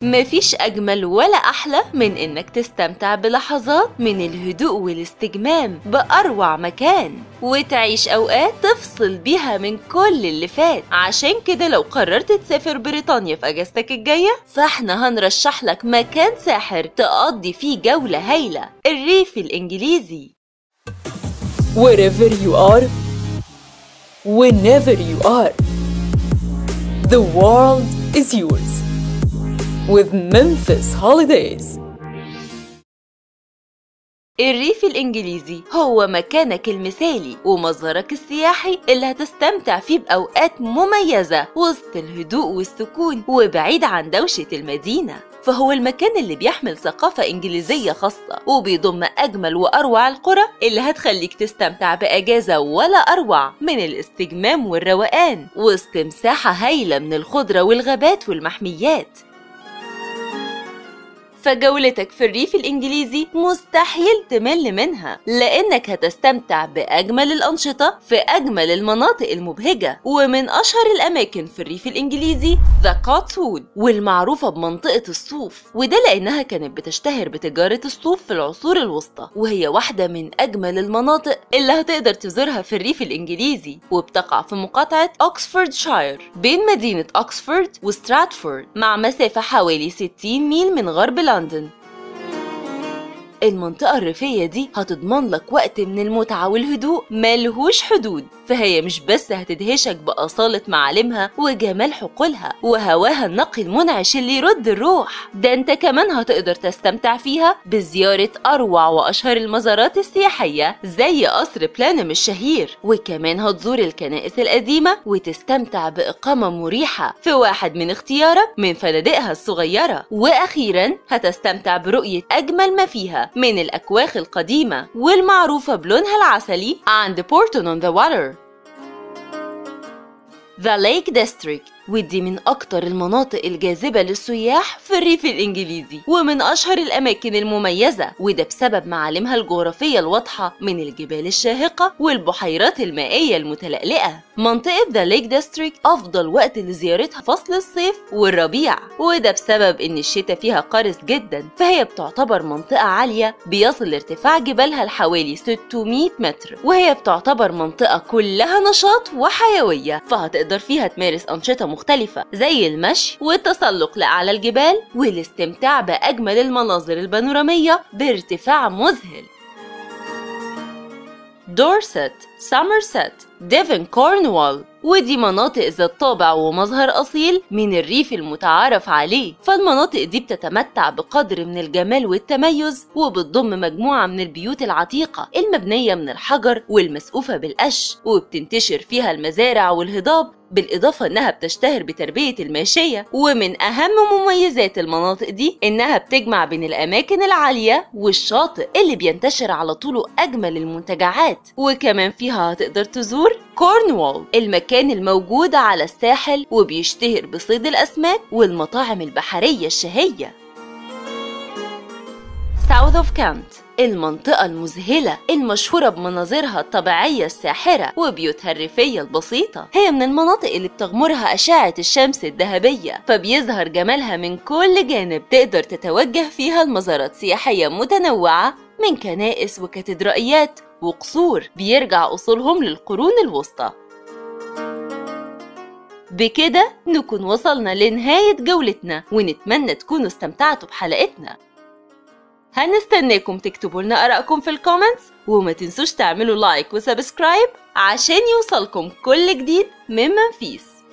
مفيش أجمل ولا أحلى من إنك تستمتع بلحظات من الهدوء والاستجمام بأروع مكان وتعيش أوقات تفصل بيها من كل اللي فات عشان كده لو قررت تسافر بريطانيا في أجازتك الجاية فاحنا هنرشح لك مكان ساحر تقضي فيه جولة هايلة الريف الإنجليزي wherever you are, whenever you are. The world is yours with Memphis Holidays. الريف الإنجليزي هو مكانك المثالي ومظهرك السياحي اللي هتستمتع فيه بأوقات مميزة وسط الهدوء والسكون وبعيد عن دوشة المدينة فهو المكان اللي بيحمل ثقافة إنجليزية خاصة وبيضم أجمل وأروع القرى اللي هتخليك تستمتع بأجازة ولا أروع من الاستجمام والروقان وسط مساحة هايلة من الخضرة والغابات والمحميات فجولتك في الريف الإنجليزي مستحيل تمل منها لأنك هتستمتع بأجمل الأنشطة في أجمل المناطق المبهجة ومن أشهر الأماكن في الريف الإنجليزي ذا كوتسوود والمعروفة بمنطقة الصوف وده لأنها كانت بتشتهر بتجارة الصوف في العصور الوسطى وهي واحدة من أجمل المناطق اللي هتقدر تزورها في الريف الإنجليزي وبتقع في مقاطعة أكسفوردشاير بين مدينة أكسفورد وستراتفورد مع مسافة حوالي 60 ميل من غرب لندن المنطقة الريفية دي هتضمن لك وقت من المتعة والهدوء ملهوش حدود فهي مش بس هتدهشك بأصالة معالمها وجمال حقولها وهواها النقي المنعش اللي يرد الروح ده انت كمان هتقدر تستمتع فيها بزيارة أروع وأشهر المزارات السياحية زي قصر بلانم الشهير وكمان هتزور الكنائس القديمة وتستمتع بإقامة مريحة في واحد من اختيارك من فنادقها الصغيرة وأخيرا هتستمتع برؤية أجمل ما فيها من الأكواخ القديمة والمعروفة بلونها العسلي عند بورتون اون ذا واتر ذا ليك ديستريكت ودي من أكتر المناطق الجاذبة للسياح في الريف الإنجليزي ومن أشهر الأماكن المميزة وده بسبب معالمها الجغرافية الواضحة من الجبال الشاهقة والبحيرات المائية المتلألئة منطقة ذا ليك ديستريكت أفضل وقت لزيارتها فصل الصيف والربيع وده بسبب إن الشتاء فيها قارس جدا فهي بتعتبر منطقة عالية بيصل ارتفاع جبالها لحوالي 600 متر وهي بتعتبر منطقة كلها نشاط وحيوية فهتقدر فيها تمارس أنشطة مختلفة زي المشي والتسلق لأعلى الجبال والاستمتاع بأجمل المناظر البانورامية بارتفاع مذهل دورست، سامرست، ديفن كورنوال ودي مناطق ذات طابع ومظهر أصيل من الريف المتعارف عليه فالمناطق دي بتتمتع بقدر من الجمال والتميز وبتضم مجموعة من البيوت العتيقة المبنية من الحجر والمسقوفة بالقش وبتنتشر فيها المزارع والهضاب بالإضافة إنها بتشتهر بتربية الماشية ومن أهم مميزات المناطق دي إنها بتجمع بين الأماكن العالية والشاطئ اللي بينتشر على طوله أجمل المنتجعات وكمان فيها هتقدر تزور كورنوال المكان الموجود على الساحل وبيشتهر بصيد الأسماك والمطاعم البحرية الشهية ساوث اوف كانت المنطقة المذهلة المشهورة بمناظرها الطبيعية الساحرة وبيوتها الريفية البسيطة هي من المناطق اللي بتغمرها أشعة الشمس الذهبية فبيظهر جمالها من كل جانب تقدر تتوجه فيها لمزارات سياحية متنوعة من كنائس وكاتدرائيات وقصور بيرجع أصولهم للقرون الوسطى بكده نكون وصلنا لنهاية جولتنا ونتمنى تكونوا استمتعتوا بحلقتنا هنستناكم تكتبوا لنا آرائكم في الكومنتس وما تنسوش تعملوا لايك وسبسكرايب عشان يوصلكم كل جديد من منفيس